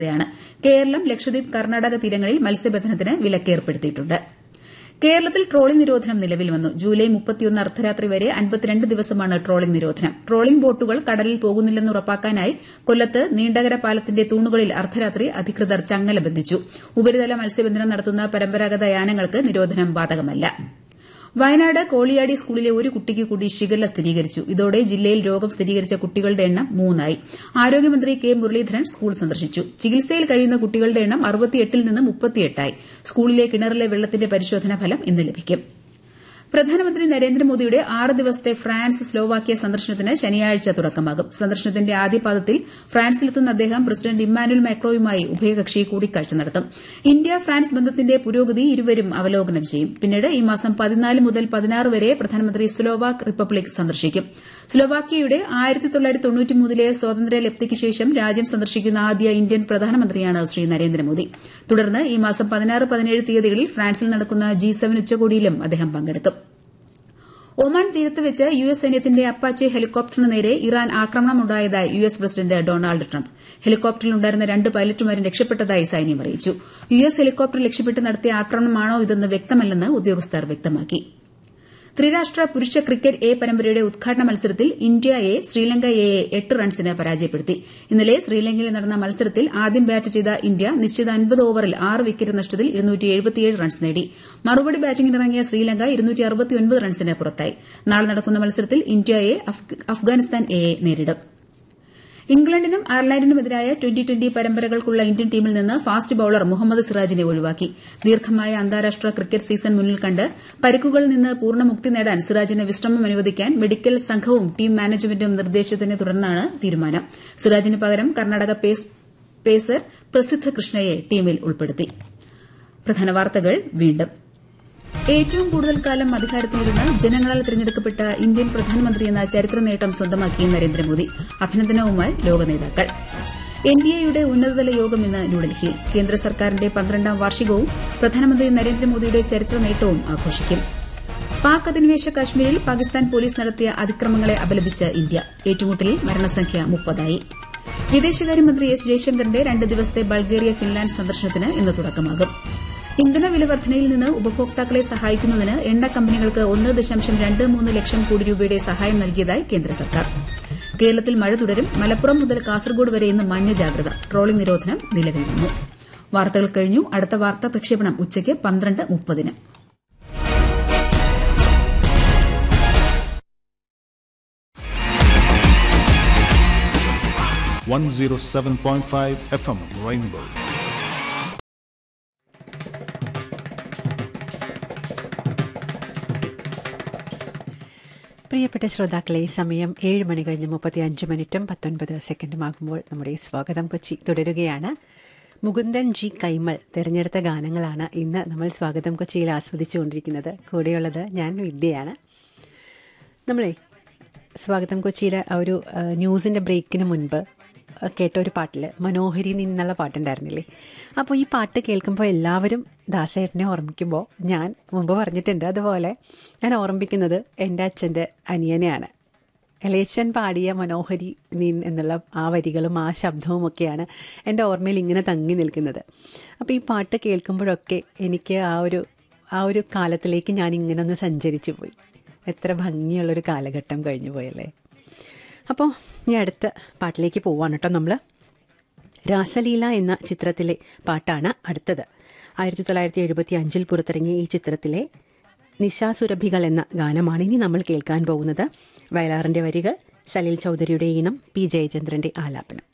യാണ് കേരളം ലക്ഷദ്വീപ് കർണാടക തീരങ്ങളിൽ മത്സ്യബന്ധനത്തിന് വിലക്കേർപ്പെടുത്തിയിട്ടുണ്ട് കേരളത്തിൽ ട്രോളിംഗ് നിരോധനം നിലവിൽ വന്നു ജൂലൈ മുപ്പത്തിയൊന്ന് അർദ്ധരാത്രി വരെ അൻപത്തിരണ്ട് ദിവസമാണ് ട്രോളിംഗ് നിരോധനം ട്രോളിംഗ് ബോട്ടുകൾ കടലിൽ പോകുന്നില്ലെന്ന് ഉറപ്പാക്കാനായി കൊല്ലത്ത് നീണ്ടകര പാലത്തിന്റെ തൂണുകളിൽ അർദ്ധരാത്രി അധികൃതർ ചങ്ങല ബന്ധിച്ചു ഉപരിതല മത്സ്യബന്ധനം നടത്തുന്ന പരമ്പരാഗത യാനങ്ങൾക്ക് നിരോധനം ബാധകമല്ല വയനാട് കോളിയാടി സ്കൂളിലെ ഒരു കുട്ടിക്ക് കൂടി ഷിഗല്ല സ്ഥിരീകരിച്ചു ഇതോടെ ജില്ലയിൽ രോഗം സ്ഥിരീകരിച്ച കുട്ടികളുടെ എണ്ണം മൂന്നായി ആരോഗ്യമന്ത്രി കെ മുരളീധരൻ സ്കൂൾ സന്ദർശിച്ചു ചികിത്സയിൽ കഴിയുന്ന കുട്ടികളുടെ എണ്ണം അറുപത്തിയെട്ടിൽ നിന്ന് മുപ്പത്തിയെട്ടായി സ്കൂളിലെ കിണറിലെ വെള്ളത്തിന്റെ പരിശോധനാ ഫലം ഇന്ന് ലഭിക്കും പ്രധാനമന്ത്രി നരേന്ദ്രമോദിയുടെ ആറ് ദിവസത്തെ ഫ്രാൻസ് സ്ലോവാക്യ സന്ദർശനത്തിന് ശനിയാഴ്ച തുടക്കമാകും സന്ദർശനത്തിന്റെ ആദ്യപാദത്തിൽ ഫ്രാൻസിലെത്തുന്ന അദ്ദേഹം പ്രസിഡന്റ് ഇമ്മാനുവൽ മാക്രോയുമായി ഉഭയകക്ഷി കൂടിക്കാഴ്ച നടത്തും ഇന്ത്യ ഫ്രാൻസ് ബന്ധത്തിന്റെ പുരോഗതി ഇരുവരും അവലോകനം ചെയ്യും പിന്നീട് ഈ മാസം പതിനാല് മുതൽ പതിനാറ് വരെ പ്രധാനമന്ത്രി സ്ലോവാക് റിപ്പബ്ലിക് സന്ദർശിക്കും സ്ലോവാക്യയുടെ ലെ സ്വാതന്ത്ര്യ ലബ്ധിക്ക് ശേഷം രാജ്യം സന്ദർശിക്കുന്ന ആദ്യ ഇന്ത്യൻ പ്രധാനമന്ത്രിയാണ് ശ്രീ നരേന്ദ്രമോദി തുടർന്ന് ഈ മാസം പതിനാറ് പതിനേഴ് തീയതികളിൽ ഫ്രാൻസിൽ നടക്കുന്ന ജി സെവൻ ഉച്ചകോടിയിലും അദ്ദേഹം പങ്കെടുക്കും ഒമാൻ തീരത്ത് വെച്ച് യു എസ് സൈന്യത്തിന്റെ അപ്പാച്ചെ ഹെലികോപ്റ്ററിന് നേരെ ഇറാൻ ആക്രമണമുണ്ടായതായി U S president Donald Trump ഹെലികോപ്റ്ററിലുണ്ടായിരുന്ന രണ്ട് പൈലറ്റുമാരും രക്ഷപ്പെട്ടതായി സൈന്യം അറിയിച്ചു യു എസ് ഹെലികോപ്റ്റർ ലക്ഷ്യമിട്ട് നടത്തിയ ആക്രമണമാണോ ഇതെന്ന് വ്യക്തമല്ലെന്ന് ഉദ്യോഗസ്ഥർ വ്യക്തമാക്കി ത്രിരാഷ്ട്ര പുരുഷ ക്രിക്കറ്റ് എ പരമ്പരയുടെ ഉദ്ഘാടന മത്സരത്തിൽ ഇന്ത്യ എ ശ്രീലങ്ക എയെ എട്ട് റൺസിന് പരാജയപ്പെടുത്തി ഇന്നലെ ശ്രീലങ്കയിൽ നടന്ന മത്സരത്തിൽ ആദ്യം ബാറ്റ് ചെയ്ത ഇന്ത്യ നിശ്ചിത അൻപത് ഓവറിൽ ആറ് വിക്കറ്റ് നഷ്ടത്തിൽ റൺസ് നേടി മറുപടി ബാറ്റിംഗിനിറങ്ങിയ ശ്രീലങ്ക റൺസിന് പുറത്തായി നാളെ നടക്കുന്ന മത്സരത്തിൽ ഇന്ത്യ എ അഫ്ഗാനിസ്ഥാൻ എയെ നേരിടും ഇംഗ്ലണ്ടിനും അയർലൻഡിനുമെതിരായ ട്വന്റി ട്വന്റി പരമ്പരകൾക്കുള്ള ഇന്ത്യൻ ടീമിൽ നിന്ന് ഫാസ്റ്റ് ബൌളർ മുഹമ്മദ് സിറാജിനെ ഒഴിവാക്കി ദീർഘമായ അന്താരാഷ്ട്ര ക്രിക്കറ്റ് സീസൺ മുന്നിൽ കണ്ട് പരിക്കുകളിൽ നിന്ന് പൂർണ്ണമുക്തി നേടാൻ സിറാജിന് വിശ്രമം അനുവദിക്കാൻ മെഡിക്കൽ സംഘവും ടീം മാനേജ്മെന്റും നിർദ്ദേശത്തിനെ തുടർന്നാണ് തീരുമാനം സിറാജിന് പകരം കർണാടക പേസർ പ്രസിദ്ധ കൃഷ്ണയെ ടീമിൽ ഉൾപ്പെടുത്തി ഏറ്റവും കൂടുതൽ കാലം അധികാരത്തിലിരുന്ന് ജനങ്ങളാൽ തിരഞ്ഞെടുക്കപ്പെട്ട ഇന്ത്യൻ പ്രധാനമന്ത്രിയെന്ന ചരിത്ര നേട്ടം സ്വന്തമാക്കി നരേന്ദ്രമോദി അഭിനന്ദനവുമായി ലോക നേതാക്കൾ എൻഡിഎയുടെ ഉന്നതതല യോഗം ഇന്ന് ന്യൂഡൽഹിയിൽ കേന്ദ്ര സർക്കാരിന്റെ പന്ത്രണ്ടാം വാർഷികവും പ്രധാനമന്ത്രി നരേന്ദ്രമോദിയുടെ ചരിത്ര നേട്ടവും ആഘോഷിക്കും പാക് അധിനിവേശ കശ്മീരിൽ പാകിസ്ഥാൻ പോലീസ് നടത്തിയ അതിക്രമങ്ങളെ അപലപിച്ച് ഇന്ത്യ ഏറ്റുമുട്ടലിൽ മരണസംഖ്യ മുപ്പതായി വിദേശകാര്യമന്ത്രി എസ് ജയശങ്കറിന്റെ രണ്ട് ദിവസത്തെ ബൾഗേറിയ ഫിൻലാൻഡ് സന്ദർശനത്തിന് ഇന്ന് തുടക്കമാകും ഇന്ധന വില വർധനയിൽ നിന്ന് ഉപഭോക്താക്കളെ സഹായിക്കുന്നതിന് എണ്ണ കമ്പനികൾക്ക് ഒന്ന് ദശാംശം രണ്ട് മൂന്ന് ലക്ഷം കോടി രൂപയുടെ സഹായം നൽകിയതായി കേന്ദ്ര സർക്കാർ കേരളത്തിൽ മഴ തുടരും മലപ്പുറം മുതൽ കാസർഗോഡ് വരെ ഇന്ന് മഞ്ഞ ജാഗ്രത ട്രോളിംഗ് നിരോധനം നിലവിൽ വന്നു വാർത്തകൾ കഴിഞ്ഞു അടുത്ത വാർത്താ പ്രക്ഷേപണം ഉച്ചയ്ക്ക് പന്ത്രണ്ട് മുപ്പതിന് one zero seven point five FM Rainbow. പ്രിയപ്പെട്ട ശ്രോതാക്കളെ സമയം ഏഴ് മണി കഴിഞ്ഞ് മുപ്പത്തി അഞ്ച് മിനിറ്റും പത്തൊൻപത് സെക്കൻഡുമാകുമ്പോൾ നമ്മുടെ സ്വാഗതം കൊച്ചി തുടരുകയാണ് മുകുന്ദൻ ജി കൈമൾ തിരഞ്ഞെടുത്ത ഗാനങ്ങളാണ് ഇന്ന് നമ്മൾ സ്വാഗതം കൊച്ചിയിൽ ആസ്വദിച്ചുകൊണ്ടിരിക്കുന്നത് കൂടെയുള്ളത് ഞാൻ വിദ്യയാണ് നമ്മളെ സ്വാഗതം കൊച്ചിയിലെ ആ ഒരു ന്യൂസിൻ്റെ ബ്രേക്കിന് മുൻപ് കേട്ട ഒരു പാട്ടിൽ മനോഹരി നിന്നുള്ള പാട്ടുണ്ടായിരുന്നില്ലേ അപ്പോൾ ഈ പാട്ട് കേൾക്കുമ്പോൾ എല്ലാവരും ദാസേട്ടനെ ഓർമ്മിക്കുമ്പോൾ ഞാൻ മുമ്പ് പറഞ്ഞിട്ടുണ്ട് അതുപോലെ ഞാൻ ഓർമ്മിക്കുന്നത് എൻ്റെ അച്ഛൻ്റെ അനിയനെയാണ് എളേച്ചൻ പാടിയ മനോഹരി നീൻ എന്നുള്ള ആ വരികളും ആ ശബ്ദവും ഒക്കെയാണ് എൻ്റെ ഓർമ്മയിൽ ഇങ്ങനെ തങ്ങി നിൽക്കുന്നത് അപ്പോൾ ഈ പാട്ട് കേൾക്കുമ്പോഴൊക്കെ എനിക്ക് ആ ഒരു ആ ഒരു കാലത്തിലേക്ക് ഞാൻ ഇങ്ങനെ ഒന്ന് സഞ്ചരിച്ചു പോയി എത്ര ഭംഗിയുള്ളൊരു കാലഘട്ടം കഴിഞ്ഞു പോയല്ലേ അപ്പോൾ ഈ അടുത്ത പാട്ടിലേക്ക് പോവാണ് കേട്ടോ നമ്മൾ രാസലീല എന്ന ചിത്രത്തിലെ പാട്ടാണ് അടുത്തത് ആയിരത്തി തൊള്ളായിരത്തി എഴുപത്തി അഞ്ചിൽ പുറത്തിറങ്ങിയ ഈ ചിത്രത്തിലെ നിശാസുരഭികൾ എന്ന ഗാനമാണ് ഇനി നമ്മൾ കേൾക്കാൻ പോകുന്നത് വയലാറിൻ്റെ വരികൾ സലീൽ ചൗധരിയുടെ ഈണം പി ജയചന്ദ്രൻ്റെ ആലാപനം